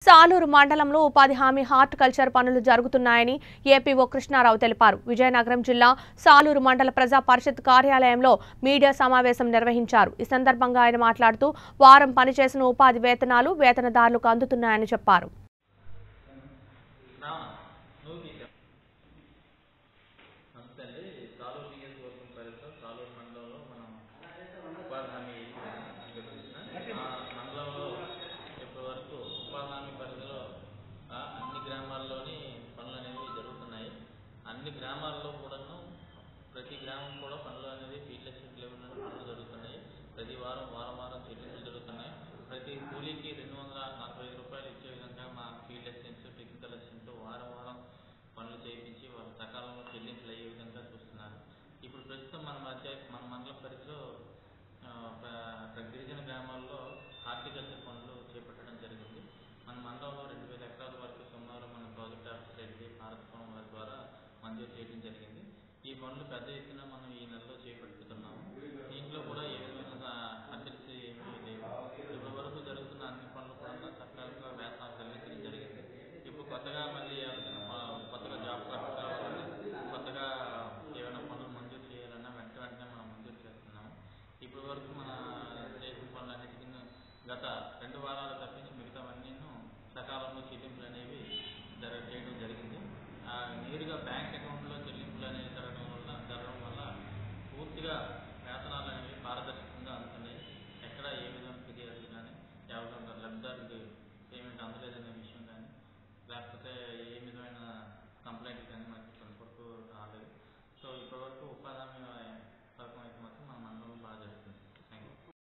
సాలూరు మండలంలో ఉపాధి హామీ హార్టికల్చర్ పనులు జరుగుతున్నాయని ఏపీఓ కృష్ణారావు తెలిపారు విజయనగరం జిల్లా సాలూరు మండల ప్రజా పరిషత్ కార్యాలయంలో మీడియా సమావేశం నిర్వహించారు ఈ సందర్భంగా ఆయన మాట్లాడుతూ వారం పనిచేసిన ఉపాధి వేతనాలు వేతనదారులకు అందుతున్నాయని చెప్పారు నా నువ్వు తీసా నమస్తే అండి సాలూరు నియోజకవర్గం పరిధిలో సాలూరు మండలంలో మనం ఉపాధి హామీ నిర్వహిస్తున్నాం. ఆ మండలంలో ఇప్పటి వరకు ఉపాధి హామీ పరిధిలో ఆ, అన్ని గ్రామాల్లోని పనులు అనేవి జరుగుతున్నాయి అన్ని గ్రామాల్లో కూడాను ప్రతి గ్రామం కూడా పనులు అనేది ఫీల్డ్ అసిస్టెంట్ లెవెల్ నుండి పనులు జరుగుతున్నాయి ప్రతి వారం వారం వారం చెల్లింపులు జరుగుతున్నాయి ప్రతి కూలీకి రెండు వందల నలభై ఐదు రూపాయలు ఇచ్చే విధంగా మా ఫీల్డ్ అసిస్టెంట్స్ టెక్నికల్ అసిస్టెంట్ వారం వారం పనులు చేయించి వాళ్ళ సకాలంలో చెల్లింపులు అయ్యే విధంగా చూస్తున్నారు ఇప్పుడు ప్రస్తుతం మన మధ్య మన మండల పరిధిలో ఆ, ప్ర- ప్ర- గిరిజన గ్రామాల్లో హార్టికల్చర్ పనులు చేపట్టడం జరిగింది మన మండలంలో రెండు వేల ఎకరాల వరకు సుమారు మన ప్రాజెక్ట్ ఆఫీసర్ అయితే భారత్ ఫోరం వారి ద్వారా మంజూరు చేయడం జరిగింది ఈ పనులు పెద్ద ఎత్తున మనం ఈ నెలలో చేపట్టుతున్నాము దీంట్లో కూడా ఏ విధమైన అడ్రస్ ఏమీ లేవు ఇప్పటి వరకు జరుగుతున్న అన్ని పనులు కూడా సక్రమంగా వేతనాలు చెల్లించడం జరిగింది ఇప్పుడు కొత్తగా మళ్ళీ ఏమైనా ప- కొత్తగా జాబ్ కార్డు కావాలన్నా కొత్తగా ఏమైనా పనులు మంజూరు చేయాలన్నా వెంట వెంటనే మనం మంజూరు చేస్తున్నాము ఇప్పటి వరకు మన చేసిన పనులన్నిటికీ గత రెండు వారాలు తప్పించి మిగతావన్నీ సకాలంలో చెల్లింపులు అనేవి జరగ చేయడం జరిగింది ఆ నేరుగా బ్యాంక్ అకౌంట్లో చెల్లింపులు అనేవి జరగడం వల్ల జరగడం వల్ల పూర్తిగా వేతనాలు అనేవి పారదర్శకంగా అందుతున్నాయి ఎక్కడ ఏ విధమైన ఫిర్యాదులు కానీ ఎవరైనా లబ్ధిదారులకు పేమెంట్ అందలేదనే విషయం కానీ లేకపోతే ఏమి